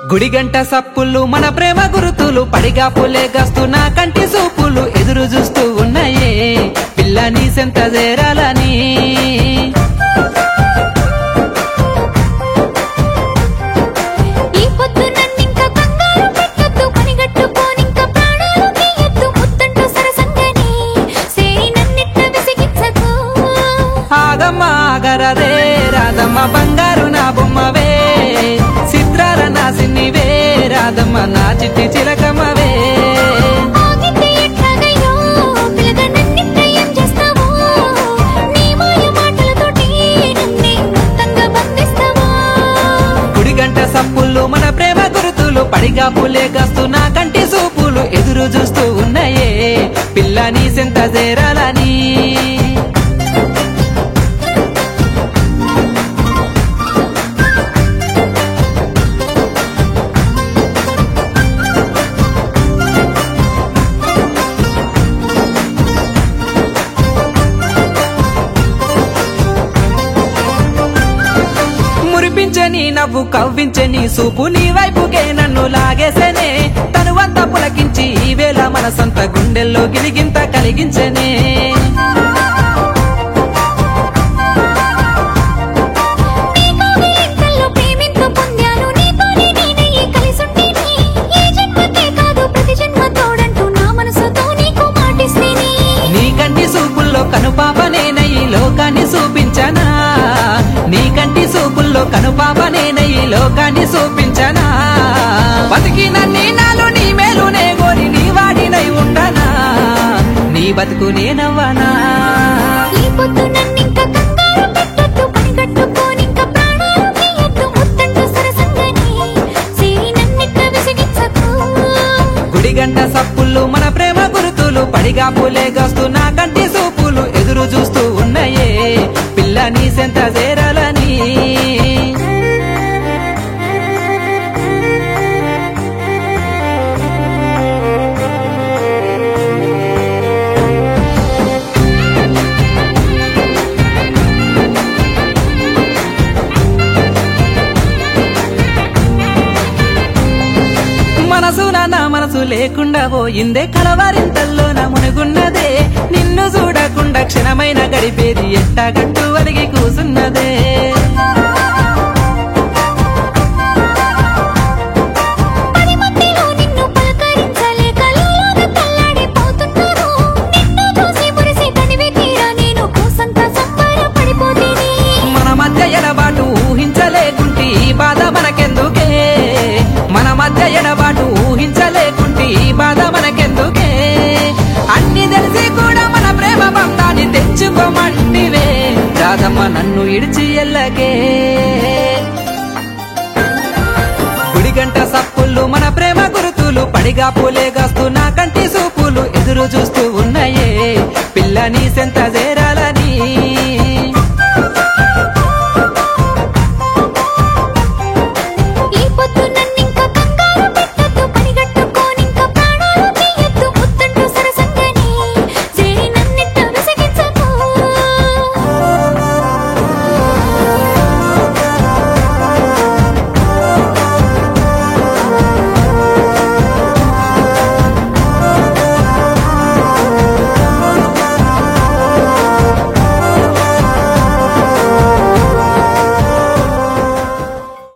గుడి గంట సప్పులు మన ప్రేమ గురుతులు పడిగా పులే గస్తున్న కంటి సూపులు ఎదురు చూస్తూ ఉన్నాయే పిల్ల నీ సెంత చేరాలని ఈ పొద్దు నన్నింక కంగారు పెట్టొద్దు పనిగట్టుకోనింక ప్రాణాలు తీయొద్దు ముద్దంటూ సరసంగని సేరి నన్నిట్ట విసిగించకు ఆగమ్మ ఆగరదే రాధమ్మ బంగారు నా బొమ్మవే చిత్రాల నా సిన్నివే రాధమ్మ నా చిట్టి చిలకమ్మవే ఆగితే ఎట్లాగయ్యో పిల్లగా నన్నిట్ట ఏం చేస్తావో నీ మాయ మాటలతోటి నన్నే మొత్తంగా బంధిస్తావా గుడి గంట సప్పులు మన ప్రేమ గురుతులు పడిగా పులే గస్తున్న కంటి సూపులు ఎదురు చూస్తూ ఉన్నాయే పిల్ల నీ సెంత చేరాలని మురిపించని నవ్వు కవ్వించని సూపు నీ వైపుకే నన్ను లాగేసనే తనువంతా పులకించి ఈ వేళ మనసంత గుండెల్లో గిలిగింత కలిగించనే నీ కౌగిలింతల్లో ప్రేమింతు పొందాను నీతోనే నేనే కలిసుంటేనే ఏ జన్మకే కాదు ప్రతి జన్మ తోడంటూ నా మనసుతో నీకు మాటిస్తేనే నీ కంటి సూపుల్లో కనుపాపనేనై లోకాన్ని చూపించనా నీ కంటి సూపుల్లో కనుపాపనేనై లోకాన్ని చూపించనా బతికిన నీ నాలో నీ మేలునే గోరి నీ వాడినై ఉండనా నీ బతుకు నేనవ్వనా ఈ పొద్దు నన్నింక కంగారు పెట్టొద్దు పనిగట్టుకోనింక ప్రాణాలు తీయొద్దు ముద్దంటూ సరసంగని సేరి నన్నిట్ట విసిగించకు గుడి గంట సప్పులు మన ప్రేమ గురుతులు పడిగా పూలే గస్తున్న కంటి సూపులు ఎదురు చూస్తూ ఉన్నాయే పిల్ల నీ సెంత చేరాలని మనసున నా మనసు లేకుండా పోయిందే కలవారింతల్లో నా మునుగున్నదే నిన్ను చూడకుండా క్షణమైన గడిపేది ఎట్టాగట్టు అలిగి కూసున్నదే పది మందిలో నిన్ను పలకరించలేక లోలోన తల్లాడిపోతున్నాను నిన్ను చూసి మురిసి తనివి తీరా నేను కోసంత సంబరపడిపోతేనే మన మధ్య ఎడబాటు ఊహించలేకుంటే ఈ బాధ మనకెందుకే మన మధ్య ఎడబాటు ఊహించలేకుంటే ఈ బాధ మనకెందుకే అన్ని తెలిసి కూడా మన ప్రేమ బంధాన్ని తెచ్చుకోమంటివే రాధమ్మ నన్ను ఇడిచి ఎల్లకే గుడి గంట సప్పులు మన ప్రేమ గురుతులు పడిగా పూలే గస్తున్న కంటి సూపులు ఎదురు చూస్తూ ఉన్నాయే పిల్ల నీ సెంత